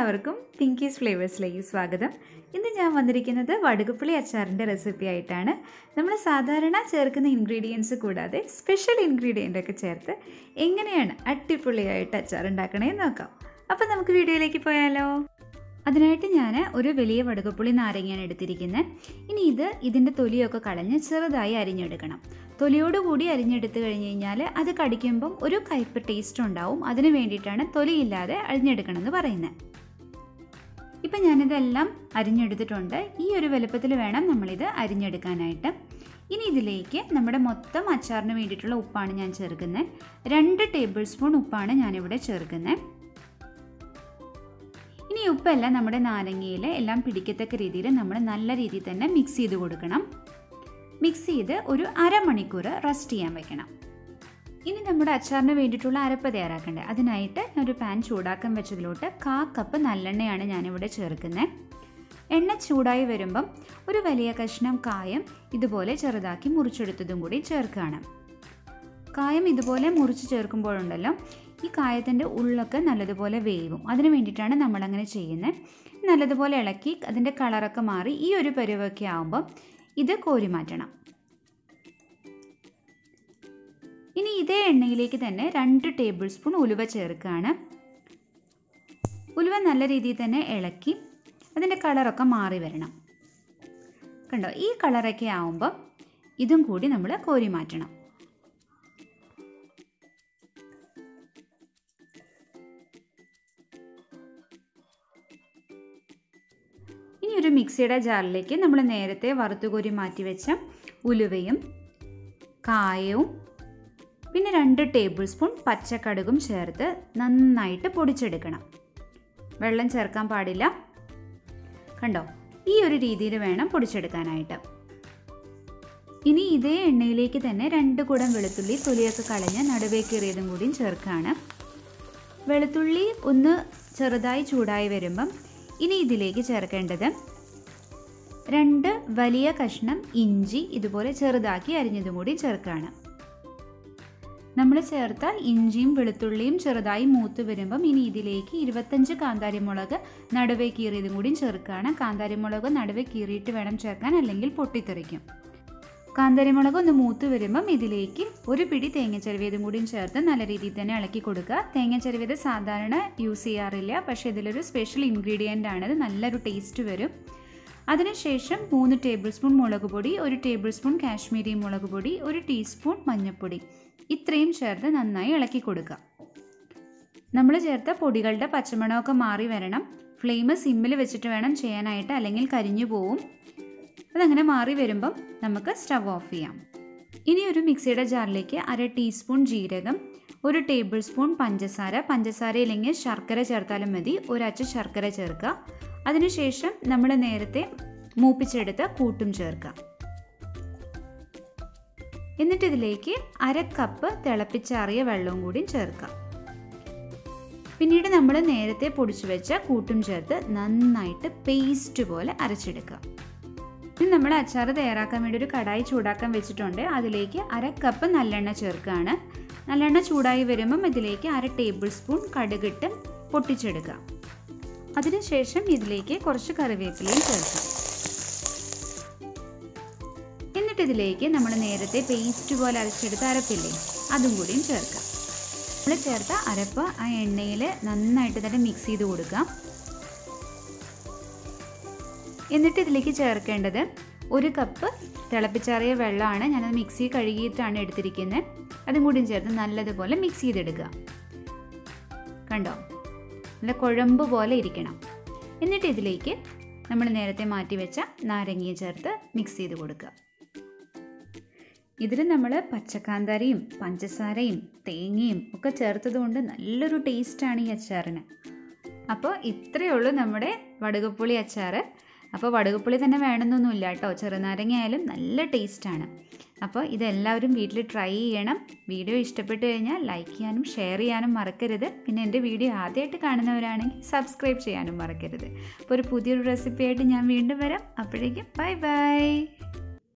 എല്ലാവർക്കും പിങ്കീസ് ഫ്ലേവേഴ്സിലേക്ക് സ്വാഗതം ഇന്ന് ഞാൻ വന്നിരിക്കുന്നത് വടുകുപ്പുളി അച്ചാറിൻ്റെ റെസിപ്പി ആയിട്ടാണ് നമ്മൾ സാധാരണ ചേർക്കുന്ന ഇൻഗ്രീഡിയൻസ് കൂടാതെ സ്പെഷ്യൽ ഇൻഗ്രീഡിയൻ്റ് ഒക്കെ ചേർത്ത് എങ്ങനെയാണ് അടിപൊളിയായിട്ട് അച്ചാർ ഉണ്ടാക്കണേന്ന് നോക്കാം അപ്പോൾ നമുക്ക് വീഡിയോയിലേക്ക് പോയാലോ അതിനായിട്ട് ഞാൻ ഒരു വലിയ വടുകപ്പുളി നാരങ്ങയാണ് എടുത്തിരിക്കുന്നത് ഇനി ഇത് ഇതിൻ്റെ തൊലിയൊക്കെ കളഞ്ഞ് ചെറുതായി അരിഞ്ഞെടുക്കണം തൊലിയോടുകൂടി അരിഞ്ഞെടുത്ത് കഴിഞ്ഞ് കഴിഞ്ഞാൽ അത് കടിക്കുമ്പം ഒരു കയ്പ് ടേസ്റ്റ് ഉണ്ടാവും അതിന് വേണ്ടിയിട്ടാണ് തൊലിയില്ലാതെ അരിഞ്ഞെടുക്കണം എന്ന് പറയുന്നത് ഇപ്പം ഞാനിതെല്ലാം അരിഞ്ഞെടുത്തിട്ടുണ്ട് ഈ ഒരു വലുപ്പത്തിൽ വേണം നമ്മളിത് അരിഞ്ഞെടുക്കാനായിട്ട് ഇനി ഇതിലേക്ക് നമ്മുടെ മൊത്തം അച്ചാറിന് വേണ്ടിയിട്ടുള്ള ഉപ്പാണ് ഞാൻ ചേർക്കുന്നത് രണ്ട് ടേബിൾ സ്പൂൺ ഉപ്പാണ് ഞാനിവിടെ ചേർക്കുന്നത് ഇനി ഉപ്പെല്ലാം നമ്മുടെ നാരങ്ങയിൽ എല്ലാം പിടിക്കത്തക്ക രീതിയിൽ നമ്മൾ നല്ല രീതിയിൽ തന്നെ മിക്സ് ചെയ്ത് കൊടുക്കണം മിക്സ് ചെയ്ത് ഒരു അരമണിക്കൂർ റെസ്റ്റ് ചെയ്യാൻ വെക്കണം ഇനി നമ്മുടെ അച്ചാറിന് വേണ്ടിയിട്ടുള്ള അരപ്പ് തയ്യാറാക്കണ്ടേ അതിനായിട്ട് ഞാനൊരു പാൻ ചൂടാക്കാൻ വെച്ചതിലോട്ട് കാ കപ്പ് നല്ലെണ്ണയാണ് ഞാനിവിടെ ചേർക്കുന്നത് എണ്ണ ചൂടായി വരുമ്പം ഒരു വലിയ കഷ്ണം കായം ഇതുപോലെ ചെറുതാക്കി മുറിച്ചെടുത്തതും കൂടി ചേർക്കുകയാണ് കായം ഇതുപോലെ മുറിച്ച് ചേർക്കുമ്പോഴുണ്ടല്ലോ ഈ കായത്തിൻ്റെ ഉള്ളൊക്കെ നല്ലതുപോലെ വേവും അതിന് വേണ്ടിയിട്ടാണ് നമ്മളങ്ങനെ ചെയ്യുന്നത് നല്ലതുപോലെ ഇളക്കി അതിൻ്റെ കളറൊക്കെ മാറി ഈ ഒരു പരുവൊക്കെ ആകുമ്പം ഇത് കോരി മാറ്റണം ഇനി ഇതേ എണ്ണയിലേക്ക് തന്നെ രണ്ട് ടേബിൾ സ്പൂൺ ഉലുവ ചേർക്കുകയാണ് ഉലുവ നല്ല രീതിയിൽ തന്നെ ഇളക്കി അതിൻ്റെ കളറൊക്കെ മാറി വരണം കണ്ടോ ഈ കളറൊക്കെ ആവുമ്പോൾ ഇതും കൂടി നമ്മൾ കോരി മാറ്റണം ഇനി ഒരു മിക്സിയുടെ ജാറിലേക്ക് നമ്മൾ നേരത്തെ വറുത്തുകോരി മാറ്റി വെച്ച ഉലുവയും കായവും പിന്നെ രണ്ട് ടേബിൾ സ്പൂൺ പച്ചക്കടുകും ചേർത്ത് നന്നായിട്ട് പൊടിച്ചെടുക്കണം വെള്ളം ചേർക്കാൻ പാടില്ല കണ്ടോ ഈ ഒരു രീതിയിൽ വേണം പൊടിച്ചെടുക്കാനായിട്ട് ഇനി ഇതേ എണ്ണയിലേക്ക് തന്നെ രണ്ട് കുടം വെളുത്തുള്ളി തൊലിയൊക്കെ കളഞ്ഞ് നടുവേക്കേറിയതും കൂടിയും ചേർക്കുകയാണ് വെളുത്തുള്ളി ഒന്ന് ചെറുതായി ചൂടായി വരുമ്പം ഇനി ഇതിലേക്ക് ചേർക്കേണ്ടത് രണ്ട് വലിയ കഷ്ണം ഇഞ്ചി ഇതുപോലെ ചെറുതാക്കി അരിഞ്ഞതും കൂടി ചേർക്കുകയാണ് നമ്മൾ ചേർത്ത ഇഞ്ചിയും വെളുത്തുള്ളിയും ചെറുതായി മൂത്ത് വരുമ്പം ഇനി ഇതിലേക്ക് ഇരുപത്തഞ്ച് കാന്താരിമുളക് നടുവേ കീറിയതും കൂടിയും ചേർക്കുകയാണ് കാന്താരിമുളക് നടുവേ കീറിയിട്ട് വേണം ചേർക്കാൻ അല്ലെങ്കിൽ പൊട്ടിത്തെറിക്കും കാന്താരിമുളക് ഒന്ന് മൂത്ത് വരുമ്പം ഇതിലേക്ക് ഒരു പിടി തേങ്ങ ചെരുവിയതും കൂടിയും ചേർത്ത് നല്ല രീതിയിൽ തന്നെ ഇളക്കി കൊടുക്കുക തേങ്ങ ചെരുവിയത് സാധാരണ യൂസ് ചെയ്യാറില്ല പക്ഷേ ഇതിലൊരു സ്പെഷ്യൽ ഇൻഗ്രീഡിയൻ്റ് ആണ് ഇത് നല്ലൊരു ടേസ്റ്റ് വരും അതിനുശേഷം മൂന്ന് ടേബിൾ സ്പൂൺ മുളക് പൊടി ഒരു ടേബിൾ സ്പൂൺ കാശ്മീരി മുളക് പൊടി ഒരു ടീസ്പൂൺ മഞ്ഞൾപ്പൊടി ഇത്രയും ചേർത്ത് നന്നായി ഇളക്കി കൊടുക്കുക നമ്മൾ ചേർത്ത പൊടികളുടെ പച്ചമണമൊക്കെ മാറി വരണം ഫ്ലെയിം സിമ്മിൽ വെച്ചിട്ട് വേണം ചെയ്യാനായിട്ട് അല്ലെങ്കിൽ കരിഞ്ഞു പോവും അതങ്ങനെ മാറി വരുമ്പം നമുക്ക് സ്റ്റവ് ഓഫ് ചെയ്യാം ഇനി ഒരു മിക്സിയുടെ ജാറിലേക്ക് അര ടീസ്പൂൺ ജീരകം ഒരു ടേബിൾ സ്പൂൺ പഞ്ചസാര പഞ്ചസാര ഇല്ലെങ്കിൽ ശർക്കര ചേർത്താലും മതി ഒരച്ച ശർക്കര ചേർക്കുക അതിനുശേഷം നമ്മൾ നേരത്തെ മൂപ്പിച്ചെടുത്ത കൂട്ടും ചേർക്കുക എന്നിട്ട് ഇതിലേക്ക് അര കപ്പ് തിളപ്പിച്ചാറിയ വെള്ളവും കൂടി ചേർക്കാം പിന്നീട് നമ്മൾ നേരത്തെ പൊടിച്ചു വെച്ച കൂട്ടും ചേർത്ത് നന്നായിട്ട് പേസ്റ്റ് പോലെ അരച്ചെടുക്കുക ഇനി നമ്മൾ അച്ചാർ തയ്യാറാക്കാൻ വേണ്ടി ഒരു കടായി ചൂടാക്കാൻ വെച്ചിട്ടുണ്ട് അതിലേക്ക് അര കപ്പ് നല്ലെണ്ണ ചേർക്കുകയാണ് നല്ലെണ്ണ ചൂടായി വരുമ്പം ഇതിലേക്ക് അര ടേബിൾ സ്പൂൺ കടുകിട്ട് പൊട്ടിച്ചെടുക്കുക അതിനുശേഷം ഇതിലേക്ക് കുറച്ച് കറിവേപ്പിലയും ചേർക്കാം എന്നിട്ട് ഇതിലേക്ക് നമ്മൾ നേരത്തെ പേസ്റ്റ് പോലെ അരച്ചെടുത്ത അരപ്പില്ലേ അതും കൂടിയും ചേർക്കാം നമ്മൾ ചേർത്ത അരപ്പ് ആ എണ്ണയിൽ നന്നായിട്ട് തന്നെ മിക്സ് ചെയ്ത് കൊടുക്കാം എന്നിട്ട് ഇതിലേക്ക് ചേർക്കേണ്ടത് ഒരു കപ്പ് തിളപ്പിച്ചാറിയ വെള്ളമാണ് ഞാനത് മിക്സി കഴുകിയിട്ടാണ് എടുത്തിരിക്കുന്നത് അതും കൂടിയും ചേർത്ത് നല്ലതുപോലെ മിക്സ് ചെയ്തെടുക്കുക കണ്ടോ നല്ല കുഴമ്പ് പോലെ ഇരിക്കണം എന്നിട്ട് ഇതിലേക്ക് നമ്മൾ നേരത്തെ മാറ്റി വെച്ച നാരങ്ങയും ചേർത്ത് മിക്സ് ചെയ്ത് കൊടുക്കുക ഇതിൽ നമ്മൾ പച്ചക്കാന്താരിയും പഞ്ചസാരയും തേങ്ങയും ഒക്കെ ചേർത്തത് കൊണ്ട് നല്ലൊരു ടേസ്റ്റാണ് ഈ അച്ചാറിന് അപ്പോൾ ഇത്രയേ ഉള്ളൂ നമ്മുടെ വടുകപ്പുളി അച്ചാർ അപ്പോൾ വടുകപ്പുളി തന്നെ വേണമെന്നൊന്നുമില്ല കേട്ടോ ചെറുനാരങ്ങ ആയാലും നല്ല ടേസ്റ്റാണ് അപ്പോൾ ഇതെല്ലാവരും വീട്ടിൽ ട്രൈ ചെയ്യണം വീഡിയോ ഇഷ്ടപ്പെട്ടു കഴിഞ്ഞാൽ ലൈക്ക് ചെയ്യാനും ഷെയർ ചെയ്യാനും മറക്കരുത് പിന്നെ എൻ്റെ വീഡിയോ ആദ്യമായിട്ട് കാണുന്നവരാണെങ്കിൽ സബ്സ്ക്രൈബ് ചെയ്യാനും മറക്കരുത് അപ്പോൾ ഒരു പുതിയൊരു റെസിപ്പി ആയിട്ട് ഞാൻ വീണ്ടും വരാം അപ്പോഴേക്കും ബൈ ബൈ